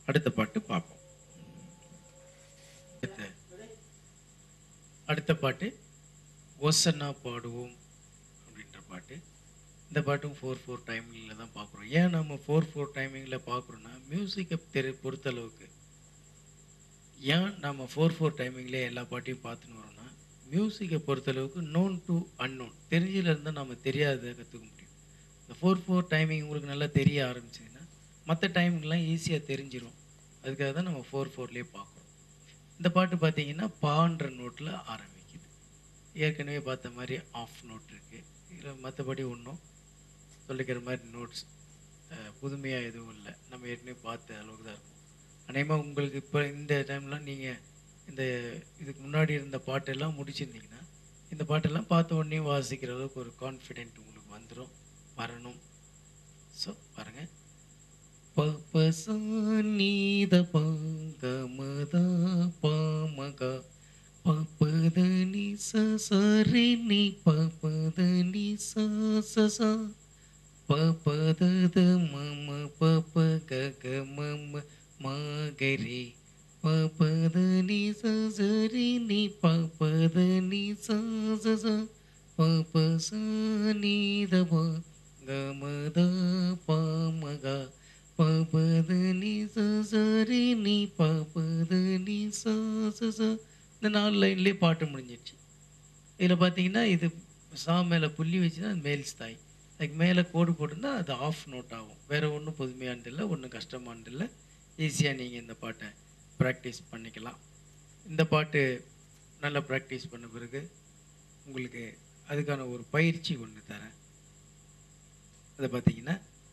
அடுத்த பாட்டு பார்ப்போம் அடுத்த அடுத்த பாட்டு ஒசன்னா பாடுவோம் அப்படின்ற பாட்டு இந்த பாட்டும் ஃபோர் ஃபோர் டைமிங்கில் தான் பார்க்குறோம் ஏன் நம்ம ஃபோர் ஃபோர் டைமிங்கில் பார்க்குறோன்னா மியூசிக்கை தெரி பொறுத்தளவுக்கு ஏன் நம்ம ஃபோர் ஃபோர் டைமிங்கில் எல்லா பாட்டையும் பார்த்துன்னு வரோம்னா மியூசிக்கை பொறுத்தளவுக்கு நோன் டு அன்னோன் தெரிஞ்சதுல இருந்தால் நம்ம தெரியாததை கற்றுக்க முடியும் இந்த ஃபோர் ஃபோர் டைமிங் உங்களுக்கு நல்லா தெரிய ஆரம்பிச்சதுன்னா மற்ற டைமிங்லாம் ஈஸியாக தெரிஞ்சிரும் அதுக்காக தான் நம்ம ஃபோர் ஃபோர்லேயே பார்க்குறோம் இந்த பாட்டு பார்த்தீங்கன்னா பான்ற நோட்டில் ஆரம்பிக்குது ஏற்கனவே பார்த்த மாதிரி ஆஃப் நோட் இருக்குது இதில் மற்றபடி ஒன்றும் சொல்லிக்கிற மாதிரி நோட்ஸ் புதுமையாக எதுவும் இல்லை நம்ம ஏற்கனவே பார்த்த அளவுக்கு தான் இருக்கும் அநேகமாக உங்களுக்கு இப்போ இந்த டைம்லாம் நீங்கள் இந்த இதுக்கு முன்னாடி இருந்த பாட்டெல்லாம் முடிச்சிருந்தீங்கன்னா இந்த பாட்டெல்லாம் பார்த்த உடனே வாசிக்கிற அளவுக்கு ஒரு கான்ஃபிடென்ட் உங்களுக்கு வந்துடும் வரணும் ஸோ பாருங்கள் பபசநீத பங்கமதா பாமகா பபதனி சரி பபதனி சசா பபதத மம பப கக மம மாகரி பபதனி சரி நீ பபதனி சச பபசநீத பங்கமதா பாமகா பபதனி சரி நீ பபதனி சச இந்த நாலு லைன்லேயே பாட்டு முடிஞ்சிடுச்சு இதில் பார்த்தீங்கன்னா இது சா மேலே புள்ளி வச்சுன்னா அது மேல் ஸ்தாய் அதுக்கு மேலே கோடு போட்டிருந்தா அது ஆஃப் நோட் ஆகும் வேறு ஒன்றும் புதுமையானது இல்லை ஒன்றும் கஷ்டமானது இல்லை ஈஸியாக நீங்கள் இந்த பாட்டை ப்ராக்டிஸ் பண்ணிக்கலாம் இந்த பாட்டு நல்லா ப்ராக்டிஸ் பண்ண பிறகு உங்களுக்கு அதுக்கான ஒரு பயிற்சி ஒன்று தரேன் அதை பார்த்தீங்கன்னா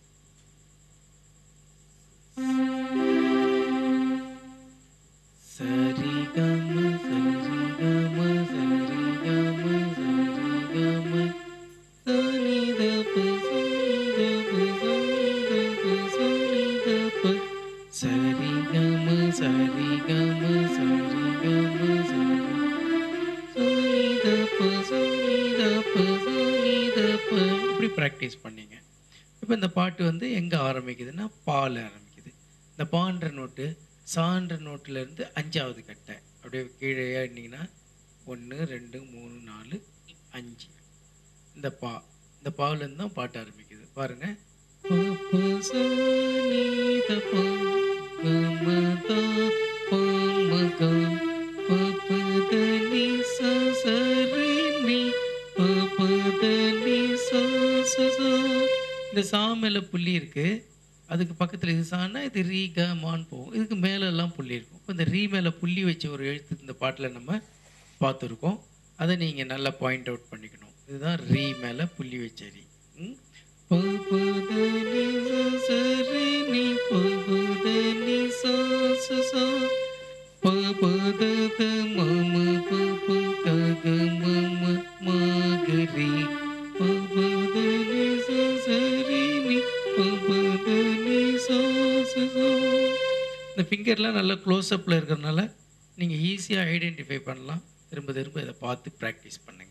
சரி கம சரி கம சரி கம சரி கம சனித ப சனித ப சனித ப சனித ப சரி கம சரி கம சரி கம சரி சனித ப சனித ப சனித ப இப்படி ப்ராக்டிஸ் பண்ணீங்க இப்போ இந்த பாட்டு வந்து எங்கே ஆரம்பிக்குதுன்னா பால் ஆரம்பிக்குது இந்த பான்ற நோட்டு சான்ற நோட்டிலேருந்து அஞ்சாவது கட்டை அப்படியே கீழே ஏறினீங்கன்னா ஒன்று ரெண்டு மூணு நாலு அஞ்சு இந்த பா இந்த பாவிலேருந்து தான் பாட்டு ஆரம்பிக்குது பாருங்க ப, ப, ச, நீ, த, ப, க, ம, த, ப, ம, க, ப, ப, த, நீ, ச, ச, ரி, நீ, ப, ப, த, நீ, ச, ச, ச. இந்த சா மேல புள்ளி இருக்கு அதுக்கு பக்கத்தில் இது சான்னா இது ரீ க மான் போகும் இதுக்கு மேலே எல்லாம் புள்ளி இருக்கும் இப்போ இந்த ரீ மேலே புள்ளி வச்ச ஒரு எழுத்து இந்த பாட்டில் நம்ம பார்த்துருக்கோம் அதை நீங்கள் நல்லா பாயிண்ட் அவுட் பண்ணிக்கணும் இதுதான் ரீ மேலே புள்ளி வச்ச ரீ ம்? ப, ப, த, நி, ச, ச, ரி, நீ, ப, ப, த, நி, ச, ச, ச. ப, ப, த, த, ம, ம, ப, ப, க, க, ம, ம, ம, க, ரி. ப, ப, த, நி, ச, ச, ரி, நீ, ப, ப, த, நி, ச, ச, ச. இந்த ஃபிங்கர்லாம் நல்லா க்ளோஸ்அப்பில் இருக்கிறனால நீங்கள் ஈஸியாக ஐடென்டிஃபை பண்ணலாம் திரும்ப திரும்ப இதை பார்த்து ப்ராக்டிஸ் பண்ணுங்கள்